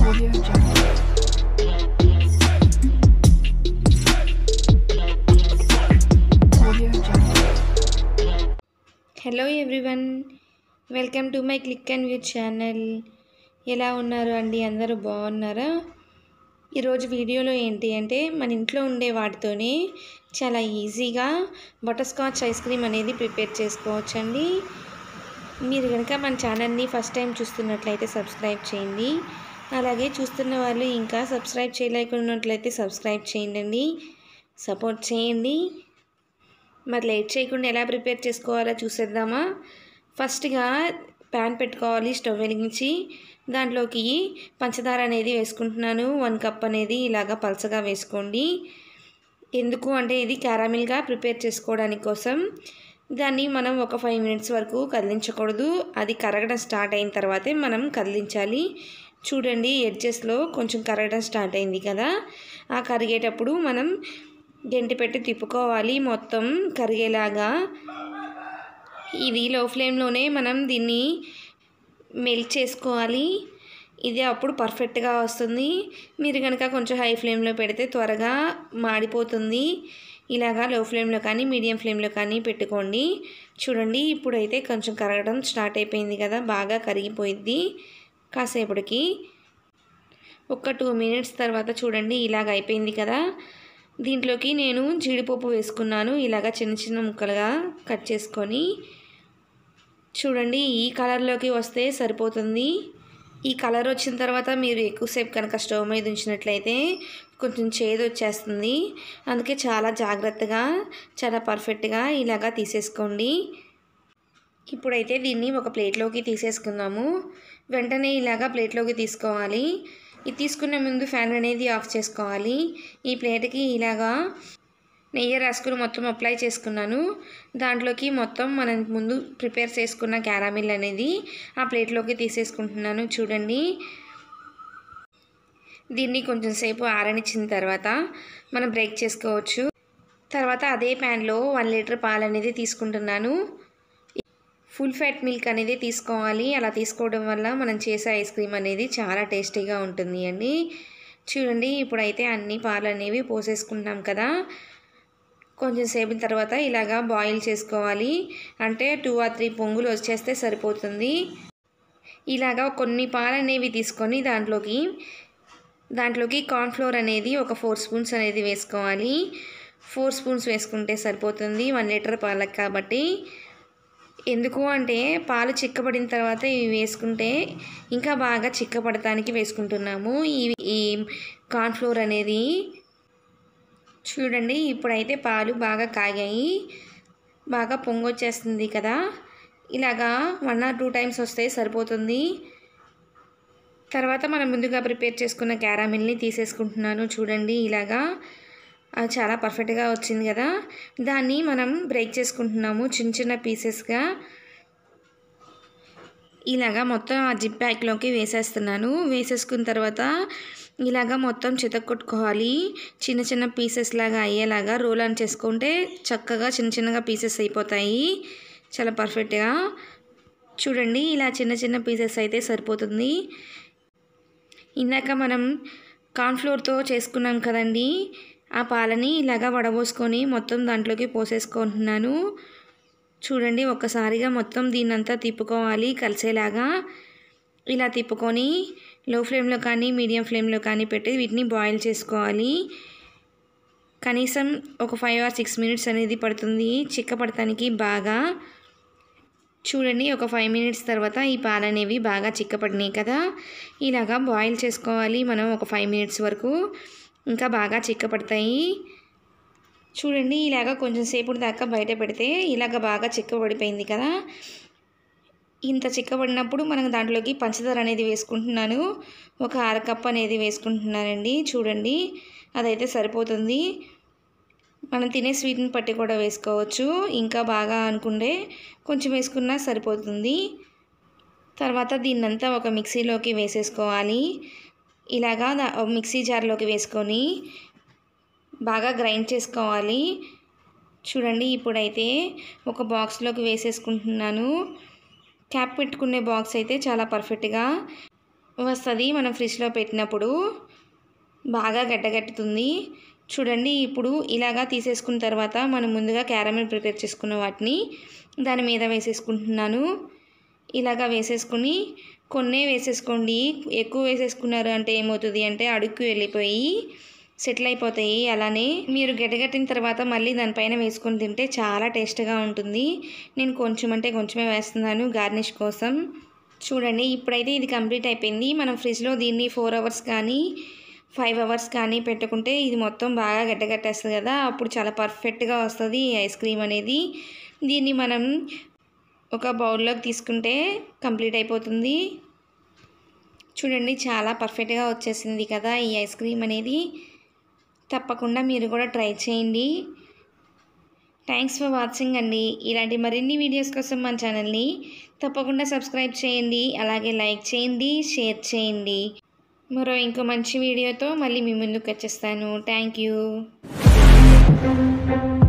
Audio Jungle. Audio Jungle. Hello everyone welcome to my click and view channel ఎలా ఉన్నారు అండి అందరూ బాగున్నారా ఈరోజు వీడియోలో ఏంటి అంటే మన ఇంట్లో ఉండే వాటితోనే చాలా ఈజీగా బటర్ స్కాచ్ ఐస్ క్రీమ్ అనేది ప్రిపేర్ చేసుకోవచ్చండి మీరు కనుక మన ఛానల్ని ఫస్ట్ టైం చూస్తున్నట్లయితే సబ్స్క్రైబ్ చేయండి అలాగే చూస్తున్న వాళ్ళు ఇంకా సబ్స్క్రైబ్ చేయలేకున్నట్లయితే సబ్స్క్రైబ్ చేయండి సపోర్ట్ చేయండి మరి లేట్ చేయకుండా ఎలా ప్రిపేర్ చేసుకోవాలో చూసేద్దామా ఫస్ట్గా ప్యాన్ పెట్టుకోవాలి స్టవ్ వెలిగించి దాంట్లోకి పంచదార అనేది వేసుకుంటున్నాను వన్ కప్ అనేది ఇలాగా పలసగా వేసుకోండి ఎందుకు అంటే ఇది క్యారామిల్గా ప్రిపేర్ చేసుకోవడానికి కోసం దాన్ని మనం ఒక ఫైవ్ మినిట్స్ వరకు కదిలించకూడదు అది కరగడం స్టార్ట్ అయిన తర్వాతే మనం కదిలించాలి చూడండి ఎడ్జెస్లో కొంచెం కరగడం స్టార్ట్ అయింది కదా ఆ కరిగేటప్పుడు మనం గంటి పెట్టి తిప్పుకోవాలి మొత్తం కరిగేలాగా ఇది లో ఫ్లేమ్లోనే మనం దీన్ని మెల్ట్ చేసుకోవాలి ఇది అప్పుడు పర్ఫెక్ట్గా వస్తుంది మీరు కనుక కొంచెం హై ఫ్లేమ్లో పెడితే త్వరగా మాడిపోతుంది ఇలాగా లో ఫ్లేమ్లో కానీ మీడియం ఫ్లేమ్లో కానీ పెట్టుకోండి చూడండి ఇప్పుడైతే కొంచెం కరగడం స్టార్ట్ అయిపోయింది కదా బాగా కరిగిపోయింది కాసేపటికి ఒక టూ మినిట్స్ తర్వాత చూడండి ఇలాగ అయిపోయింది కదా దీంట్లోకి నేను జీడిపప్పు వేసుకున్నాను ఇలాగ చిన్న చిన్న ముక్కలుగా కట్ చేసుకొని చూడండి ఈ కలర్లోకి వస్తే సరిపోతుంది ఈ కలర్ వచ్చిన తర్వాత మీరు ఎక్కువసేపు కనుక స్టవ్ మీద ఉంచినట్లయితే కొంచెం చేదు వచ్చేస్తుంది అందుకే చాలా జాగ్రత్తగా చాలా పర్ఫెక్ట్గా ఇలాగా తీసేసుకోండి ఇప్పుడైతే దీన్ని ఒక ప్లేట్లోకి తీసేసుకుందాము వెంటనే ఇలాగా ప్లేట్లోకి తీసుకోవాలి ఇది తీసుకునే ముందు ఫ్యాన్ అనేది ఆఫ్ చేసుకోవాలి ఈ ప్లేట్కి ఇలాగా నెయ్యి రాసుకుని మొత్తం అప్లై చేసుకున్నాను దాంట్లోకి మొత్తం మనం ముందు ప్రిపేర్ చేసుకున్న క్యారామిల్ అనేది ఆ ప్లేట్లోకి తీసేసుకుంటున్నాను చూడండి దీన్ని కొంచెం సేపు ఆరనిచ్చిన తర్వాత మనం బ్రేక్ చేసుకోవచ్చు తర్వాత అదే ప్యాన్లో వన్ లీటర్ పాలు అనేది తీసుకుంటున్నాను ఫుల్ ఫ్యాట్ మిల్క్ అనేది తీసుకోవాలి అలా తీసుకోవడం వల్ల మనం చేసే ఐస్ క్రీమ్ అనేది చాలా టేస్టీగా ఉంటుంది అండి చూడండి ఇప్పుడైతే అన్ని పాలు అనేవి పోసేసుకుంటాం కదా కొంచెం సేపు తర్వాత ఇలాగా బాయిల్ చేసుకోవాలి అంటే టూ ఆర్ త్రీ పొంగులు వచ్చేస్తే సరిపోతుంది ఇలాగా కొన్ని పాలు అనేవి తీసుకొని దాంట్లోకి దాంట్లోకి కార్న్ఫ్లోర్ అనేది ఒక ఫోర్ స్పూన్స్ అనేది వేసుకోవాలి ఫోర్ స్పూన్స్ వేసుకుంటే సరిపోతుంది వన్ లీటర్ పాలకు కాబట్టి ఎందుకు అంటే పాలు చిక్కబడిన తర్వాత ఇవి వేసుకుంటే ఇంకా బాగా చిక్కపడటానికి వేసుకుంటున్నాము ఈ ఈ కార్న్ఫ్లోర్ అనేది చూడండి ఇప్పుడైతే పాలు బాగా కాగాయి బాగా పొంగొచ్చేస్తుంది కదా ఇలాగా వన్ ఆర్ టూ టైమ్స్ వస్తే సరిపోతుంది తర్వాత మనం ముందుగా ప్రిపేర్ చేసుకున్న క్యారామిల్ని తీసేసుకుంటున్నాను చూడండి ఇలాగా అది చాలా పర్ఫెక్ట్గా వచ్చింది కదా దాన్ని మనం బ్రేక్ చేసుకుంటున్నాము చిన్న చిన్న పీసెస్గా ఇలాగా మొత్తం ఆ జిప్ ప్యాక్లోకి వేసేస్తున్నాను వేసేసుకున్న తర్వాత ఇలాగా మొత్తం చితక్కొట్టుకోవాలి చిన్న చిన్న పీసెస్ లాగా అయ్యేలాగా రోల్ ఆన్ చేసుకుంటే చక్కగా చిన్న చిన్నగా పీసెస్ అయిపోతాయి చాలా పర్ఫెక్ట్గా చూడండి ఇలా చిన్న చిన్న పీసెస్ అయితే సరిపోతుంది ఇందాక మనం కార్న్ఫ్లోర్తో చేసుకున్నాం కదండి ఆ పాలని ఇలాగా వడబోసుకొని మొత్తం దాంట్లోకి పోసేసుకుంటున్నాను చూడండి ఒక్కసారిగా మొత్తం దీన్నంతా తిప్పుకోవాలి కలిసేలాగా ఇలా తిప్పుకొని లో ఫ్లేమ్లో కానీ మీడియం ఫ్లేమ్లో కానీ పెట్టి వీటిని బాయిల్ చేసుకోవాలి కనీసం ఒక ఫైవ్ ఆర్ సిక్స్ మినిట్స్ అనేది పడుతుంది చిక్కపడటానికి బాగా చూడండి ఒక ఫైవ్ మినిట్స్ తర్వాత ఈ పాలు అనేవి బాగా చిక్కపడినాయి కదా ఇలాగా బాయిల్ చేసుకోవాలి మనం ఒక ఫైవ్ మినిట్స్ వరకు ఇంకా బాగా చిక్కపడతాయి చూడండి ఇలాగ కొంచెం సేపు దాకా బయట పెడితే ఇలాగ బాగా చిక్కబడిపోయింది కదా ఇంత చిక్కబడినప్పుడు మనం దాంట్లోకి పంచదార అనేది వేసుకుంటున్నాను ఒక అర కప్ అనేది వేసుకుంటున్నానండి చూడండి అదైతే సరిపోతుంది మనం తినే స్వీట్ని పట్టి కూడా వేసుకోవచ్చు ఇంకా బాగా అనుకుంటే కొంచెం వేసుకున్నా సరిపోతుంది తర్వాత దీన్నంతా ఒక మిక్సీలోకి వేసేసుకోవాలి ఇలాగా దా- మిక్సీ జార్లోకి వేసుకొని బాగా గ్రైండ్ చేసుకోవాలి చూడండి ఇప్పుడైతే ఒక బాక్స్లోకి వేసేసుకుంటున్నాను క్యాప్ పెట్టుకునే బాక్స్ అయితే చాలా పర్ఫెక్ట్గా వస్తుంది మనం ఫ్రిడ్జ్లో పెట్టినప్పుడు బాగా గడ్డగట్టుతుంది చూడండి ఇప్పుడు ఇలాగా తీసేసుకున్న తర్వాత మనం ముందుగా క్యారమెల్ ప్రిపేర్ చేసుకున్న వాటిని దాని మీద వేసేసుకుంటున్నాను ఇలాగా వేసేసుకుని కొన్నే వేసేసుకోండి ఎక్కువ వేసేసుకున్నారు అంటే ఏమవుతుంది అంటే అడుక్కు వెళ్ళిపోయి సెటిల్ అయిపోతాయి అలానే మీరు గడ్డగట్టిన తర్వాత మళ్ళీ దానిపైన వేసుకొని తింటే చాలా టేస్ట్గా ఉంటుంది నేను కొంచెం అంటే కొంచెమే వేస్తున్నాను గార్నిష్ కోసం చూడండి ఇప్పుడైతే ఇది కంప్లీట్ అయిపోయింది మనం ఫ్రిడ్జ్లో దీన్ని ఫోర్ అవర్స్ కానీ ఫైవ్ అవర్స్ కానీ పెట్టుకుంటే ఇది మొత్తం బాగా గడ్డగట్టేస్తుంది కదా అప్పుడు చాలా పర్ఫెక్ట్గా వస్తుంది ఈ ఐస్ క్రీమ్ అనేది దీన్ని మనం ఒక బౌల్లోకి తీసుకుంటే కంప్లీట్ అయిపోతుంది చూడండి చాలా పర్ఫెక్ట్గా వచ్చేసింది కదా ఈ ఐస్ క్రీమ్ అనేది తప్పకుండా మీరు కూడా ట్రై చేయండి థ్యాంక్స్ ఫర్ వాచింగ్ అండి ఇలాంటి మరిన్ని వీడియోస్ కోసం మన ఛానల్ని తప్పకుండా సబ్స్క్రైబ్ చేయండి అలాగే లైక్ చేయండి షేర్ చేయండి మరో ఇంకో మంచి వీడియోతో మళ్ళీ మీ ముందుకు వచ్చేస్తాను థ్యాంక్ యూ